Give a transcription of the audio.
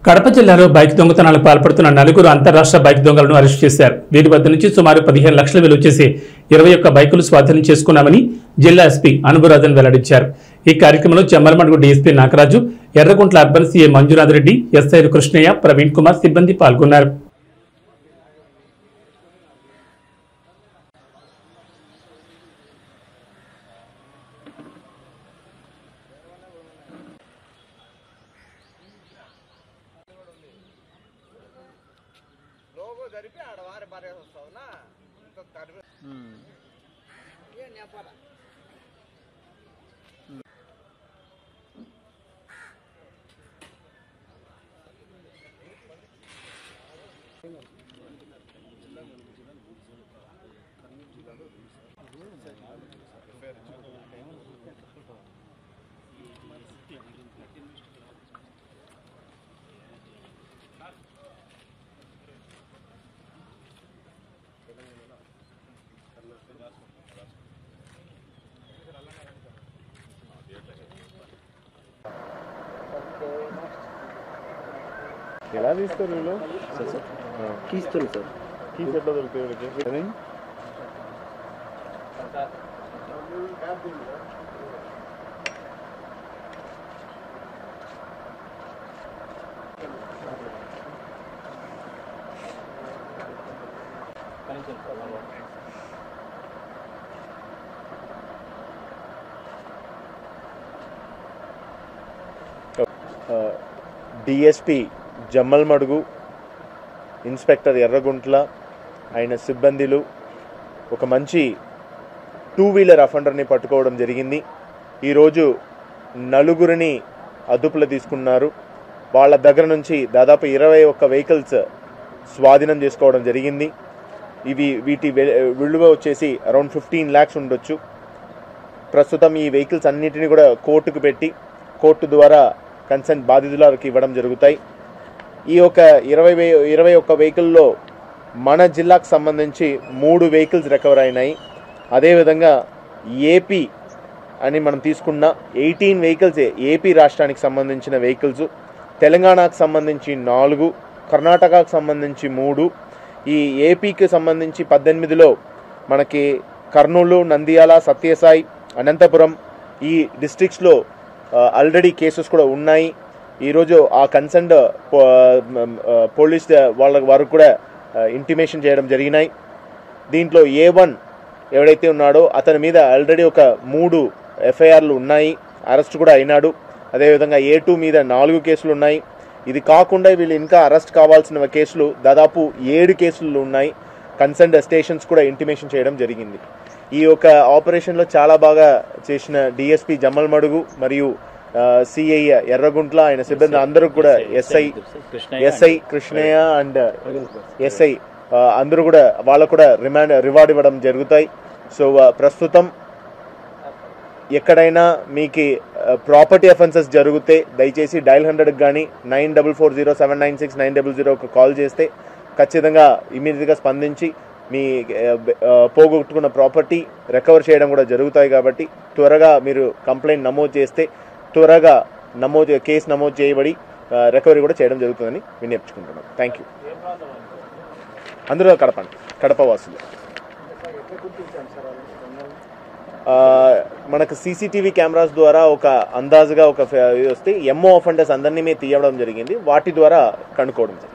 కడప జిల్లాలో బైక్ దొంగతనాలకు పాల్పడుతున్న నలుగురు అంతరాష్ట్ర బైక్ దొంగలను అరెస్ట్ చేశారు వీరి వద్ద నుంచి సుమారు పదిహేను లక్షల విలువ చేసి ఇరవై ఒక్క బైకులు స్వాధీనం చేసుకున్నామని జిల్లా ఎస్పీ అనుబురాధన్ వెల్లడించారు ఈ కార్యక్రమంలో Jammalamadugu DSP Nagaraju Erraguntla urban CI Manjunath Reddy SI Krishnaiah Praveen Kumar సిబ్బంది పాల్గొన్నారు లోగో జరిపి ఆడ వారి భార్య వస్తావునా ఇంత తరిమి ఏం చెప్పాలా ఎలా తీస్తారు వీళ్ళు తీస్తుంది సార్ కీస్ ఎట్లా దొరుకుతాయి వీళ్ళకి అది? డిఎస్పి జమ్మల్మడుగు ఇన్స్పెక్టర్ ఎర్రగుంట్ల ఆయన సిబ్బందిలు ఒక మంచి టూ వీలర్ అఫెండర్ని పట్టుకోవడం జరిగింది ఈరోజు నలుగురిని అదుపులో తీసుకున్నారు వాళ్ళ దగ్గర నుంచి దాదాపు ఇరవై ఒక్క వెహికల్స్ స్వాధీనం చేసుకోవడం జరిగింది ఇవి వీటి వె- విలువ వచ్చేసి అరౌండ్ ఫిఫ్టీన్ ల్యాక్స్ ఉండొచ్చు ప్రస్తుతం ఈ వెహికల్స్ అన్నిటిని కూడా కోర్టుకు పెట్టి కోర్టు ద్వారా కన్సర్న్ బాధితులకు ఇవ్వడం జరుగుతాయి ఈ యొక్క ఇరవై వే ఇరవై ఒక్క వెహికల్లో మన జిల్లాకు సంబంధించి మూడు వెహికల్స్ రికవర్ అయినాయి అదేవిధంగా ఏపీ అని మనం తీసుకున్న ఎయిటీన్ వెహికల్స్ ఏపీ రాష్ట్రానికి సంబంధించిన వెహికల్స్ తెలంగాణకు సంబంధించి నాలుగు కర్ణాటకకు సంబంధించి మూడు ఈ ఏపీకి సంబంధించి పద్దెనిమిదిలో మనకి కర్నూలు నంద్యాల సత్యసాయి అనంతపురం ఈ డిస్ట్రిక్ట్స్లో ఆల్రెడీ కేసెస్ కూడా ఉన్నాయి ఈరోజు ఆ కన్సర్న్డ్ పోలీస్ వాళ్ళ వారికి కూడా ఇంటిమేషన్ చేయడం జరిగినాయి దీంట్లో ఏ వన్ ఎవడైతే ఉన్నాడో అతని మీద ఆల్రెడీ ఒక మూడు ఎఫ్ఐఆర్లు ఉన్నాయి అరెస్ట్ కూడా అయినాడు అదేవిధంగా ఏ టూ మీద నాలుగు కేసులు ఉన్నాయి ఇది కాకుండా వీళ్ళు ఇంకా అరెస్ట్ కావాల్సిన కేసులు దాదాపు ఏడు కేసులు ఉన్నాయి కన్సర్న్డ్ స్టేషన్స్ కూడా ఇంటిమేషన్ చేయడం జరిగింది ఈ యొక్క ఆపరేషన్లో చాలా బాగా చేసిన డిఎస్పి జమ్మల్మడుగు మరియు సిఐ ఎర్రగుంట్ల ఆయన సిబ్బంది అందరూ కూడా SI SI Krishnaiah and SI అందరూ కూడా వాళ్ళకు కూడా రిమాండ్ రివార్డ్ ఇవ్వడం జరుగుతాయి సో ప్రస్తుతం ఎక్కడైనా మీకు ప్రాపర్టీ అఫెన్సెస్ జరిగితే దయచేసి డైల్ హండ్రెడ్కి కానీ nine double four zero seven nine six nine double జీరోకి కాల్ చేస్తే ఖచ్చితంగా ఇమీడియట్గా స్పందించి మీ ఆ, ఆ, పోగొట్టుకున్న ప్రాపర్టీ రికవర్ చేయడం కూడా జరుగుతాయి కాబట్టి త్వరగా మీరు కంప్లైంట్ నమోదు చేస్తే త్వరగా నమోదు కేసు నమోదు చేయబడి రికవరీ కూడా చేయడం జరుగుతుందని వినియోగించుకుంటున్నాం థ్యాంక్ యూ అందరూ కడప అండి. కడప వాసులు ఆ, మనకు సీసీటీవీ కెమెరాస్ ద్వారా ఒక అందాజుగా ఒక ఫ- ఇది వస్తే ఎంఓ అఫెండర్స్ అందరినీ మేము తీయడం జరిగింది వాటి ద్వారా కనుక్కోవడం జరిగింది